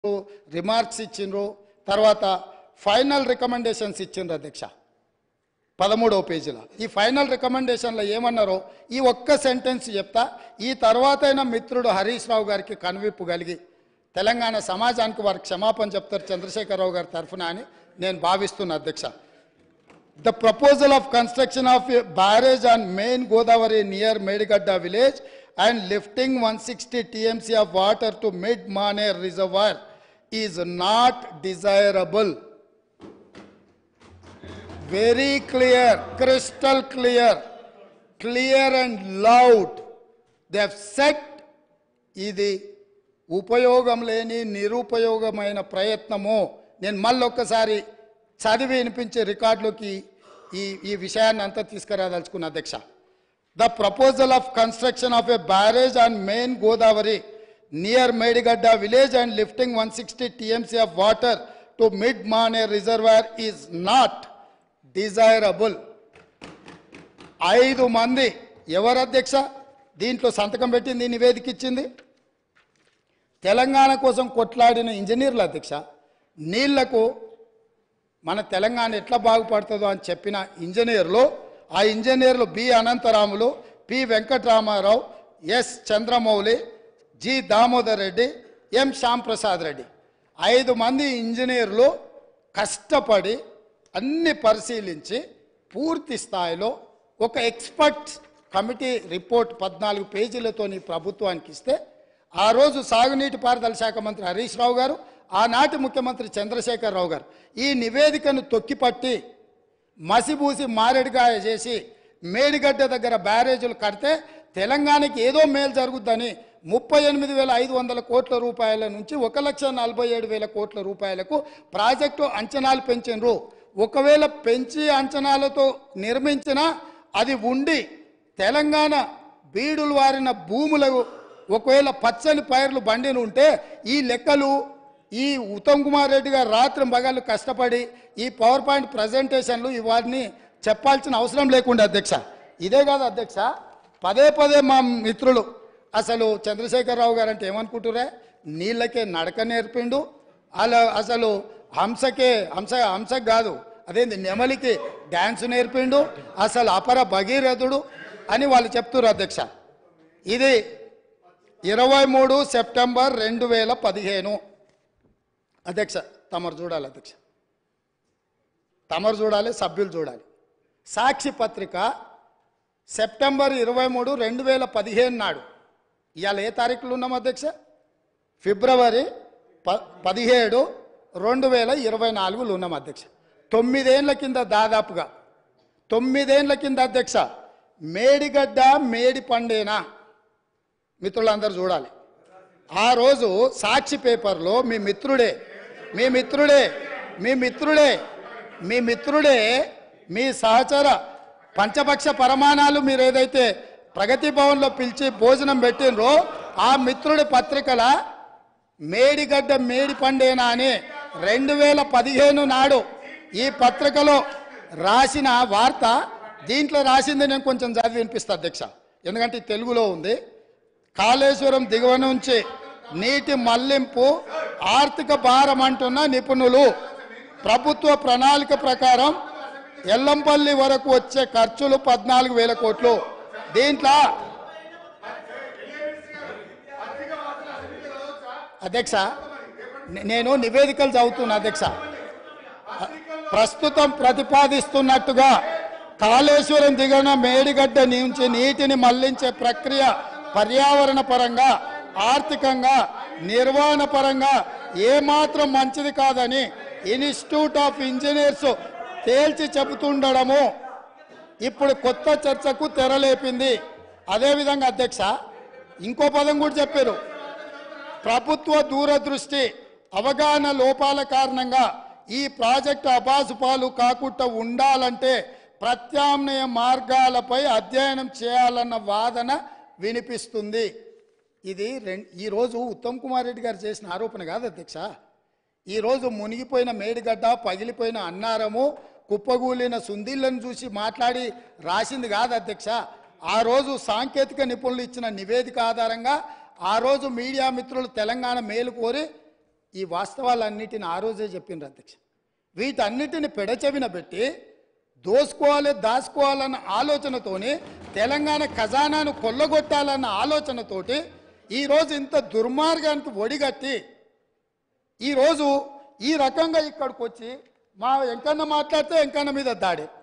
Remarks ఇచ్చిండ్రు తర్వాత final recommendations ఇచ్చిండ్రు అధ్యక్ష పదమూడవ పేజీలో ఈ ఫైనల్ రికమెండేషన్లో ఏమన్నారో ఈ ఒక్క సెంటెన్స్ చెప్తా ఈ తర్వాతైనా మిత్రుడు హరీష్ రావు గారికి కనువిప్పు కలిగి తెలంగాణ సమాజానికి వారికి క్షమాపణ చెప్తారు చంద్రశేఖరరావు గారి తరఫున అని నేను భావిస్తున్నా అధ్యక్ష The proposal of construction of a barrage on main Godavari near Medigadda village and lifting 160 TMC of water to mid-Maner reservoir is not desirable. Very clear, crystal clear, clear and loud. They have said ఇది ఉపయోగం లేని నిరుపయోగమైన ప్రయత్నము నేను మళ్ళొక్కసారి చదివి వినిపించే రికార్డులోకి ఈ ఈ విషయాన్ని అంతా తీసుకురాదలుచుకున్న అధ్యక్ష the proposal of construction of a barrage on main Godavari near Medigadda village and lifting one sixty TMC of water to mid Manair reservoir is not desirable ఐదు మంది ఎవరు అధ్యక్ష దీంట్లో సంతకం పెట్టింది ఈ నివేదిక ఇచ్చింది తెలంగాణ కోసం కొట్లాడిన ఇంజనీర్ల అధ్యక్ష నీళ్లకు మన తెలంగాణ ఎట్లా బాగుపడుతుందో అని చెప్పిన ఇంజనీర్లు ఆ ఇంజనీర్లు B Anantharamulu P Venkataramarao S Chandramouli G Damodar Reddy M Shyamprasad Reddy ఐదు మంది ఇంజనీర్లు కష్టపడి అన్ని పరిశీలించి పూర్తి స్థాయిలో ఒక ఎక్స్పర్ట్ కమిటీ రిపోర్ట్ పద్నాలుగు పేజీలతో ప్రభుత్వానికి ఇస్తే ఆ రోజు సాగునీటి పారుదల శాఖ మంత్రి హరీష్ రావు గారు ఆనాటి ముఖ్యమంత్రి చంద్రశేఖర్ రావు గారు ఈ నివేదికను తొక్కిపట్టి మసిబూసి మారేడుగాయ చేసి మేడిగడ్డ దగ్గర బ్యారేజీలు కడితే తెలంగాణకి ఏదో మేలు జరుగుద్దని ముప్పై ఎనిమిది వేల ఐదు వందల కోట్ల రూపాయల నుంచి ఒక లక్ష నలభై ఏడు వేల కోట్ల రూపాయలకు ప్రాజెక్టు అంచనాలు పెంచినరు ఒకవేళ పెంచి అంచనాలతో నిర్మించిన అది ఉండి తెలంగాణ బీడులు వారిన భూములకు ఒకవేళ పచ్చని పైర్లు బండిని ఉంటే ఈ లెక్కలు ఈ ఉత్తమ్ కుమార్ రెడ్డి గారు రాత్రి మగాళ్ళు కష్టపడి ఈ పవర్ పాయింట్ ప్రజెంటేషన్లు ఇవన్నీ చెప్పాల్సిన అవసరం లేకుండా అధ్యక్ష ఇదే కాదు అధ్యక్ష పదే పదే మా మిత్రులు అసలు చంద్రశేఖరరావు గారు అంటే ఏమనుకుంటురే నీళ్ళకే నడక నేర్పిండు అలా అసలు హంసకే హంస హంసకు కాదు అదేంది నెమలికి డ్యాన్స్ నేర్పిండు అసలు అపర భగీరథుడు అని వాళ్ళు చెప్తున్నారు అధ్యక్ష ఇది ఇరవై మూడు సెప్టెంబర్ రెండు వేల పదిహేను అధ్యక్ష తమరు చూడాలి అధ్యక్ష తమరు చూడాలి సభ్యులు చూడాలి సాక్షి పత్రిక సెప్టెంబర్ ఇరవై మూడు రెండు వేల పదిహేను నాడు ఇవాళ ఏ తారీఖులు ఉన్నాం అధ్యక్ష ఫిబ్రవరి ప పదిహేడు రెండు వేల ఇరవై నాలుగులో ఉన్నాం అధ్యక్ష తొమ్మిదేండ్ల కింద దాదాపుగా తొమ్మిదేండ్ల కింద అధ్యక్ష మేడిగడ్డ మేడి పండేనా మిత్రులందరూ చూడాలి ఆ రోజు సాక్షి పేపర్లో మీ మిత్రుడే మీ మిత్రుడే మీ మిత్రుడే మీ మిత్రుడే మీ సహచర పంచపక్ష పరమాణాలు మీరు ఏదైతే ప్రగతి భవన్లో పిలిచి భోజనం పెట్టినరో ఆ మిత్రుడి పత్రికల మేడిగడ్డ మేడి పండేనా అని రెండు వేల పదిహేను నాడు ఈ పత్రికలో రాసిన వార్త దీంట్లో రాసింది నేను కొంచెం చదివి వినిపిస్తా అధ్యక్ష ఎందుకంటే ఇది తెలుగులో ఉంది కాళేశ్వరం దిగువ నుంచి నీటి మళ్లింపు ఆర్థిక భారం అంటున్న నిపుణులు ప్రభుత్వ ప్రణాళిక ప్రకారం ఎల్లంపల్లి వరకు వచ్చే ఖర్చులు పద్నాలుగు వేల కోట్లు దీంట్లో అధ్యక్ష నే- నేను నివేదికలు చదువుతున్నా అధ్యక్ష ప్రస్తుతం ప్రతిపాదిస్తున్నట్టుగా కాళేశ్వరం దిగున మేడిగడ్డ నుంచి నీటిని మళ్లించే ప్రక్రియ పర్యావరణ పరంగా ఆర్థికంగా నిర్వహణ పరంగా ఏమాత్రం మంచిది కాదని ఇన్స్టిట్యూట్ ఆఫ్ ఇంజనీర్స్ తేల్చి చెబుతుండడము ఇప్పుడు కొత్త చర్చకు తెరలేపింది అదేవిధంగా అధ్యక్ష ఇంకో పదం కూడా చెప్పారు ప్రభుత్వ దూరదృష్టి అవగాహన లోపాల కారణంగా ఈ ప్రాజెక్టు అబాసుపాలు కాకుండా ఉండాలంటే ప్రత్యామ్నాయ మార్గాలపై అధ్యయనం చేయాలన్న వాదన వినిపిస్తుంది ఇది రెం ఈరోజు ఉత్తమ్ కుమార్ రెడ్డి గారు చేసిన ఆరోపణ కాదు అధ్యక్ష ఈరోజు మునిగిపోయిన మేడిగడ్డ పగిలిపోయిన అన్నారము కుప్పగూలిన సుందీళ్లను చూసి మాట్లాడి రాసింది కాదు అధ్యక్ష ఆ రోజు సాంకేతిక నిపుణులు ఇచ్చిన నివేదిక ఆధారంగా ఆ రోజు మీడియా మిత్రులు తెలంగాణ మేలు కోరి ఈ వాస్తవాలన్నిటిని ఆ రోజే చెప్పిండ్రు అధ్యక్ష వీటన్నిటిని పెడచెవిన పెట్టి దోసుకోవాలి దాచుకోవాలన్న ఆలోచనతోని తెలంగాణ ఖజానాను కొల్లగొట్టాలన్న ఆలోచనతోటి ఈరోజు ఇంత దుర్మార్గానికి ఒడిగట్టి ఈరోజు ఈ రకంగా ఇక్కడికి వచ్చి మా వెంకన్న మాట్లాడితే వెంకన్న మీద దాడి